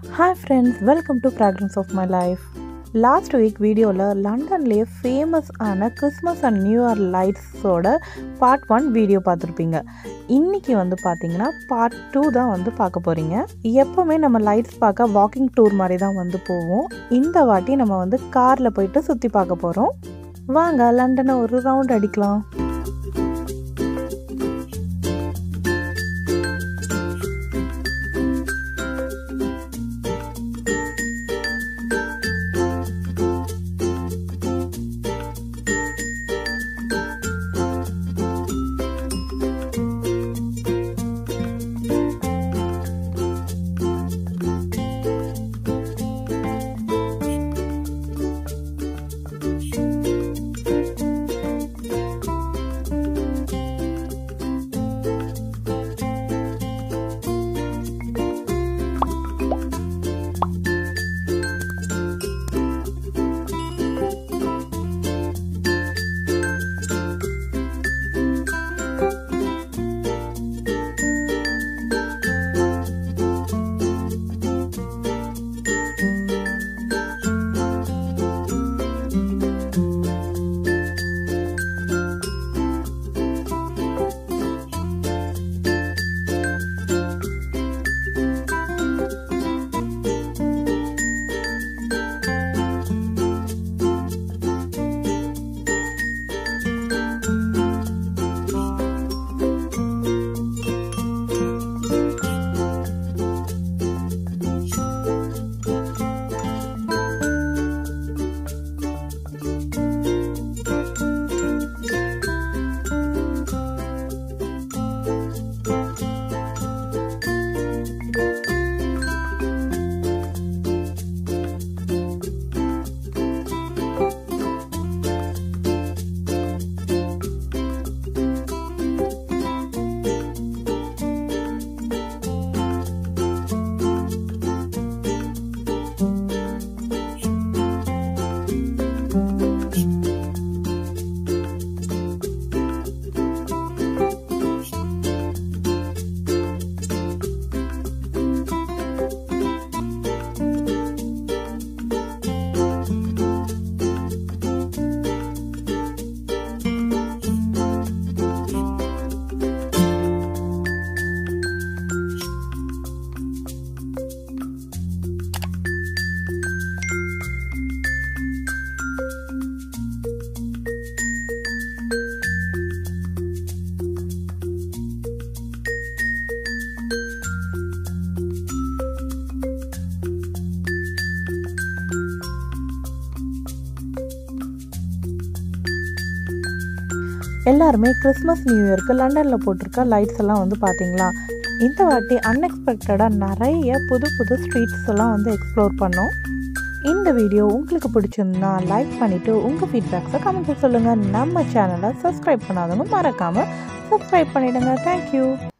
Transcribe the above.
hi friends welcome to fragrance of my life last week வீடியோவில் லண்டன்லேயே famous ஆன Christmas and new year லைட்ஸோட part one video பார்த்துருப்பீங்க இன்றைக்கி வந்து பார்த்தீங்கன்னா பார்ட் டூ தான் வந்து பார்க்க போகிறீங்க எப்போவுமே நம்ம லைட்ஸ் பார்க்க வாக்கிங் டூர் மாதிரி தான் வந்து போவோம் இந்த வாட்டி நம்ம வந்து காரில் போயிட்டு சுற்றி பார்க்க போகிறோம் வாங்க லண்டனை ஒரு ரவுண்ட் அடிக்கலாம் எல்லாருமே கிறிஸ்மஸ் நியூ இயர்க்கு லண்டனில் போட்டிருக்க லைட்ஸ் எல்லாம் வந்து பார்த்தீங்களா இந்த வாட்டி அன்எக்ஸ்பெக்டடாக நிறைய புது புது ஸ்ட்ரீட்ஸ் எல்லாம் வந்து எக்ஸ்ப்ளோர் பண்ணோம் இந்த வீடியோ உங்களுக்கு பிடிச்சிருந்தா லைக் பண்ணிவிட்டு உங்கள் ஃபீட்பேக்ஸை கமெண்ட்டில் சொல்லுங்கள் நம்ம சேனலை சப்ஸ்கிரைப் பண்ணாதவங்க மறக்காமல் சப்ஸ்கிரைப் பண்ணிவிடுங்க தேங்க்யூ